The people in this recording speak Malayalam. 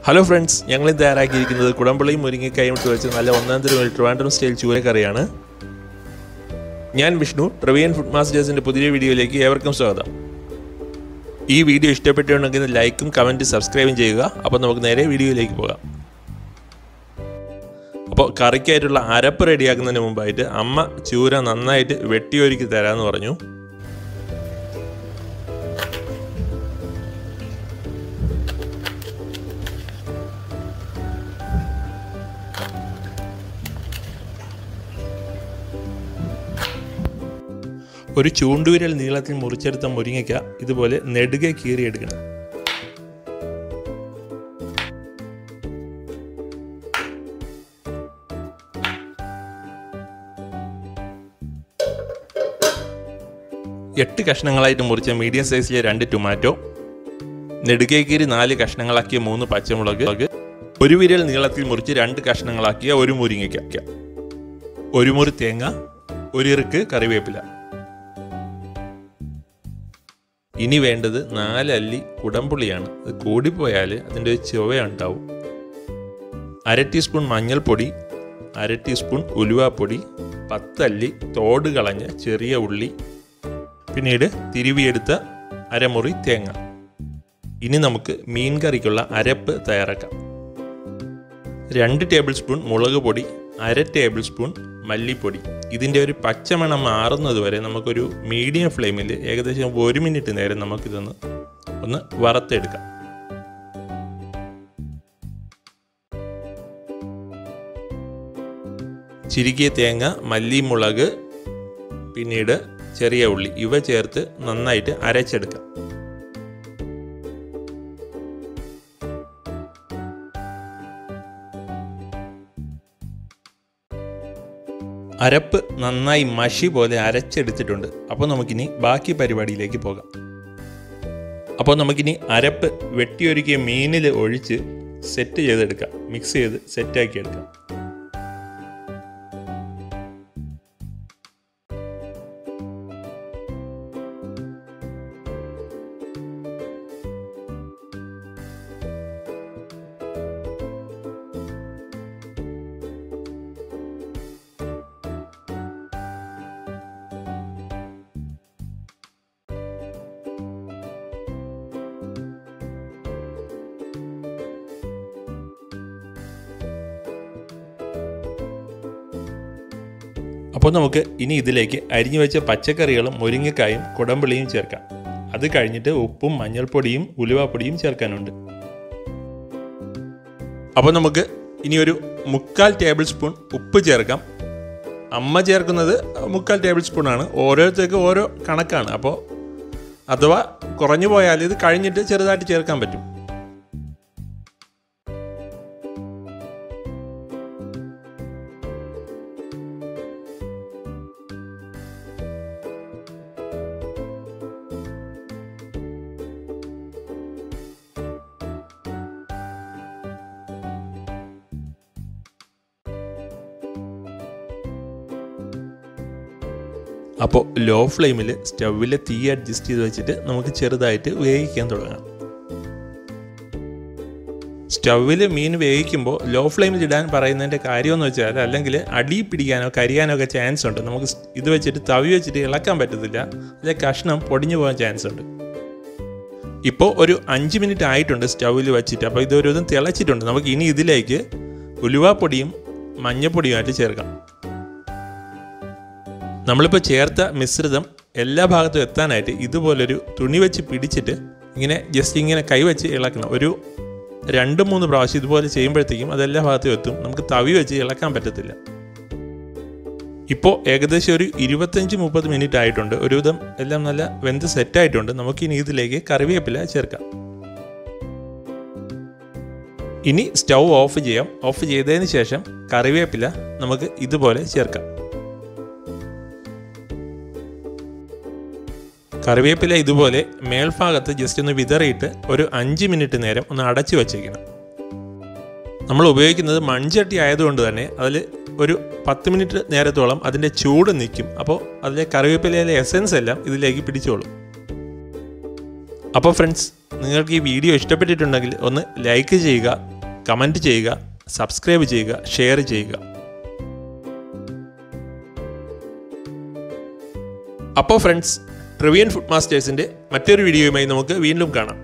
ഹലോ ഫ്രണ്ട്സ് ഞങ്ങൾ തയ്യാറാക്കിയിരിക്കുന്നത് കുടമ്പള്ളിയും മുരിങ്ങക്കായും ഇട്ട് വെച്ച് നല്ല ഒന്നാം തരം ഒരു ട്രിവാൻഡ്രം സ്റ്റൈൽ ചൂരക്കറിയാണ് ഞാൻ വിഷ്ണു ട്രവിയൻ ഫുഡ് മാസ്റ്റേഴ്സിൻ്റെ പുതിയ വീഡിയോയിലേക്ക് ഏവർക്കും സ്വാഗതം ഈ വീഡിയോ ഇഷ്ടപ്പെട്ടുണ്ടെങ്കിൽ ലൈക്കും കമൻറ്റും സബ്സ്ക്രൈബും ചെയ്യുക അപ്പോൾ നമുക്ക് നേരെ വീഡിയോയിലേക്ക് പോകാം അപ്പോൾ കറിക്കായിട്ടുള്ള അരപ്പ് റെഡിയാക്കുന്നതിന് മുമ്പായിട്ട് അമ്മ ചൂര നന്നായിട്ട് വെട്ടിയൊരുക്കി തരാമെന്ന് പറഞ്ഞു ഒരു ചൂണ്ടുവിരൽ നീളത്തിൽ മുറിച്ചെടുത്ത മുരിങ്ങയ്ക്ക ഇതുപോലെ നെടുകെ കീറിയെടുക്കണം എട്ട് കഷ്ണങ്ങളായിട്ട് മുറിച്ച മീഡിയം സൈസിലെ രണ്ട് ടൊമാറ്റോ നെടുകെ കീറി നാല് കഷ്ണങ്ങളാക്കിയ മൂന്ന് പച്ചമുളക് ഒരു വിരൽ നീളത്തിൽ മുറിച്ച് രണ്ട് കഷ്ണങ്ങളാക്കിയ ഒരു മുരിങ്ങയ്ക്ക ഒരു മുറി തേങ്ങ ഒരു ഇറുക്ക് കറിവേപ്പില ഇനി വേണ്ടത് നാലല്ലി കുടംപുളിയാണ് അത് കൂടിപ്പോയാൽ അതിൻ്റെ ഒരു ചുവയുണ്ടാവും അര ടീസ്പൂൺ മഞ്ഞൾപ്പൊടി അര ടീസ്പൂൺ ഉലുവാപ്പൊടി പത്തല്ലി തോട് കളഞ്ഞ ചെറിയ ഉള്ളി പിന്നീട് തിരുവിയെടുത്ത അരമുറി തേങ്ങ ഇനി നമുക്ക് മീൻ കറിക്കുള്ള അരപ്പ് തയ്യാറാക്കാം രണ്ട് ടേബിൾ സ്പൂൺ മുളക് പൊടി അര ടേബിൾ സ്പൂൺ മല്ലിപ്പൊടി ഇതിൻ്റെ ഒരു പച്ചമണം മാറുന്നത് വരെ നമുക്കൊരു മീഡിയം ഫ്ലെയിമിൽ ഏകദേശം ഒരു മിനിറ്റ് നേരം നമുക്കിതൊന്ന് ഒന്ന് വറുത്തെടുക്കാം ചിരികിയ തേങ്ങ മല്ലിമുളക് പിന്നീട് ചെറിയ ഉള്ളി ഇവ ചേർത്ത് നന്നായിട്ട് അരച്ചെടുക്കാം അരപ്പ് നന്നായി മഷി പോലെ അരച്ചെടുത്തിട്ടുണ്ട് അപ്പോൾ നമുക്കിനി ബാക്കി പരിപാടിയിലേക്ക് പോകാം അപ്പോൾ നമുക്കിനി അരപ്പ് വെട്ടിയൊരുക്കിയ മീനിൽ ഒഴിച്ച് സെറ്റ് ചെയ്തെടുക്കാം മിക്സ് ചെയ്ത് സെറ്റാക്കി എടുക്കാം അപ്പോൾ നമുക്ക് ഇനി ഇതിലേക്ക് അരിഞ്ഞു വെച്ച പച്ചക്കറികളും മുരിങ്ങക്കായും കുടമ്പുളിയും ചേർക്കാം അത് കഴിഞ്ഞിട്ട് ഉപ്പും മഞ്ഞൾപ്പൊടിയും ഉലുവാപ്പൊടിയും ചേർക്കാനുണ്ട് അപ്പോൾ നമുക്ക് ഇനി ഒരു മുക്കാൽ ടേബിൾ സ്പൂൺ ഉപ്പ് ചേർക്കാം അമ്മ ചേർക്കുന്നത് മുക്കാൽ ടേബിൾ സ്പൂണാണ് ഓരോരുത്തർക്ക് ഓരോ കണക്കാണ് അപ്പോൾ അഥവാ കുറഞ്ഞു പോയാൽ ഇത് കഴിഞ്ഞിട്ട് ചെറുതായിട്ട് ചേർക്കാൻ പറ്റും അപ്പോൾ ലോ ഫ്ലെയിമിൽ സ്റ്റൗവിലെ തീ അഡ്ജസ്റ്റ് ചെയ്ത് വെച്ചിട്ട് നമുക്ക് ചെറുതായിട്ട് വേവിക്കാൻ തുടങ്ങാം സ്റ്റൗവിൽ മീൻ വേവിക്കുമ്പോൾ ലോ ഫ്ലെയിമിൽ ഇടാൻ പറയുന്നതിൻ്റെ കാര്യമെന്ന് വെച്ചാൽ അല്ലെങ്കിൽ അടി പിടിക്കാനോ കരിയാനോ ഒക്കെ ചാൻസ് ഉണ്ട് നമുക്ക് ഇത് വെച്ചിട്ട് തവി വെച്ചിട്ട് ഇളക്കാൻ പറ്റത്തില്ല അല്ലെങ്കിൽ കഷ്ണം പൊടിഞ്ഞു പോകാൻ ചാൻസ് ഉണ്ട് ഇപ്പോൾ ഒരു അഞ്ച് മിനിറ്റ് ആയിട്ടുണ്ട് സ്റ്റൗവിൽ വെച്ചിട്ട് അപ്പോൾ ഇതൊരു ഇതും തിളച്ചിട്ടുണ്ട് നമുക്ക് ഇനി ഇതിലേക്ക് ഉലുവാപ്പൊടിയും മഞ്ഞപ്പൊടിയുമായിട്ട് ചേർക്കാം നമ്മളിപ്പോൾ ചേർത്ത മിശ്രിതം എല്ലാ ഭാഗത്തും എത്താനായിട്ട് ഇതുപോലൊരു തുണി വെച്ച് പിടിച്ചിട്ട് ഇങ്ങനെ ജസ്റ്റ് ഇങ്ങനെ കൈവച്ച് ഇളക്കണം ഒരു രണ്ട് മൂന്ന് പ്രാവശ്യം ഇതുപോലെ ചെയ്യുമ്പോഴത്തേക്കും അതെല്ലാ ഭാഗത്തും എത്തും നമുക്ക് തവി വെച്ച് ഇളക്കാൻ പറ്റത്തില്ല ഇപ്പോൾ ഏകദേശം ഒരു ഇരുപത്തഞ്ച് മുപ്പത് മിനിറ്റ് ആയിട്ടുണ്ട് ഒരുവിധം എല്ലാം നല്ല വെന്ത് സെറ്റായിട്ടുണ്ട് നമുക്കിനി ഇതിലേക്ക് കറിവേപ്പില ചേർക്കാം ഇനി സ്റ്റൗ ഓഫ് ചെയ്യാം ഓഫ് ചെയ്തതിന് ശേഷം കറിവേപ്പില നമുക്ക് ഇതുപോലെ ചേർക്കാം കറിവേപ്പില ഇതുപോലെ മേൽഭാഗത്ത് ജസ്റ്റ് ഒന്ന് വിതറിയിട്ട് ഒരു അഞ്ച് മിനിറ്റ് നേരം ഒന്ന് അടച്ചു വച്ചേക്കണം നമ്മൾ ഉപയോഗിക്കുന്നത് മൺചട്ടി ആയതുകൊണ്ട് തന്നെ അതിൽ ഒരു പത്ത് മിനിറ്റ് നേരത്തോളം അതിൻ്റെ ചൂട് നിൽക്കും അപ്പോൾ അതിലെ കറിവേപ്പിലയിലെ എസൻസ് എല്ലാം ഇതിലേക്ക് പിടിച്ചോളും അപ്പോൾ ഫ്രണ്ട്സ് നിങ്ങൾക്ക് ഈ വീഡിയോ ഇഷ്ടപ്പെട്ടിട്ടുണ്ടെങ്കിൽ ഒന്ന് ലൈക്ക് ചെയ്യുക കമൻറ്റ് ചെയ്യുക സബ്സ്ക്രൈബ് ചെയ്യുക ഷെയർ ചെയ്യുക അപ്പോൾ ഫ്രണ്ട്സ് ട്രിവിയൻ ഫുഡ് മാസ്റ്റേഴ്സിൻ്റെ മറ്റൊരു വീഡിയോയുമായി നമുക്ക് വീണ്ടും കാണാം